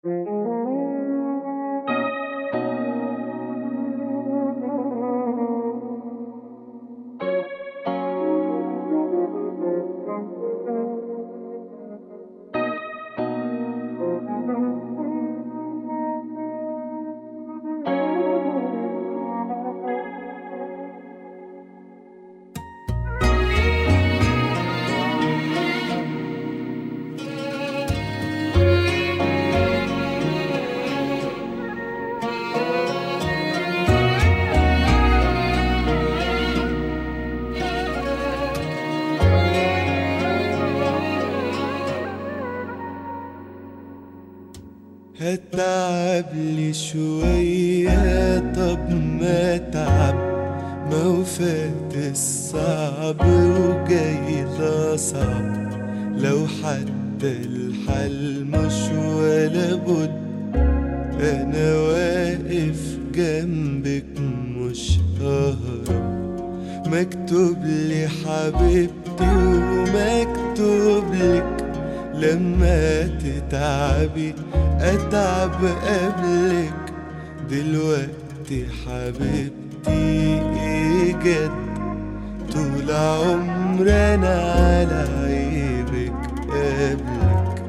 هتعب لي شوية طب ما تعب ما وفات الصعب وجاي الأصعب لو حتى الحل مش ولا بد أنا واقف جنبك مش ههرب مكتوب لي حبيبتي ومكتوب لك لما تتعبي اتعب قبلك دلوقتي حبيبتي ايه جد طول عمرنا على عيبك قبلك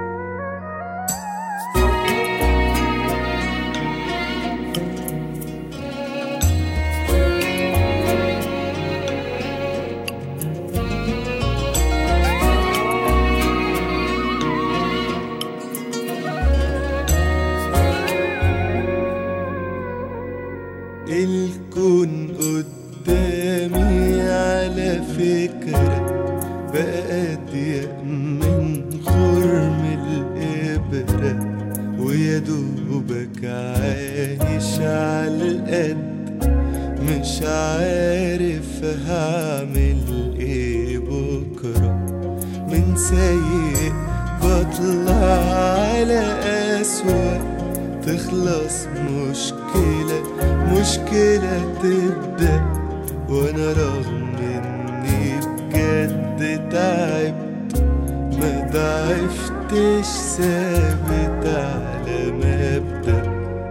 الكون قدامي على فكرة بقى أضيق من خرم الإبرة ويا دوبك عايش على القد مش عارف هعمل ايه بكرة من سيء بطلع على أسوأ تخلص مشكلة مشكلة تبدأ وأنا رغم إني بجد تعبت ما ضعفتش ثابت على مبدأ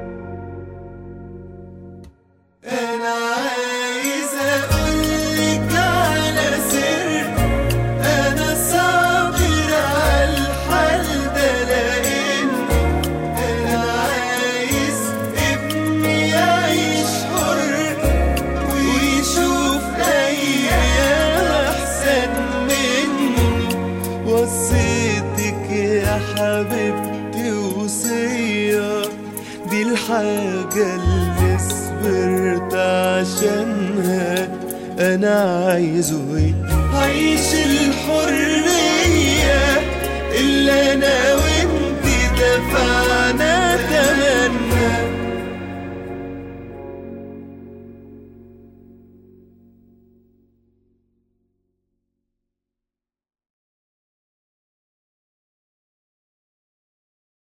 أنا عايز أقولك على سر أنا صابر على الحال ده لأني أنا عايز ابني يعيش حر ويشوف أيام أحسن مني وصيتك يا حبيبتي وصية دي الحاجة اللي صبرت عشانها أنا عايزه إيه؟ عيش الحرية اللي أنا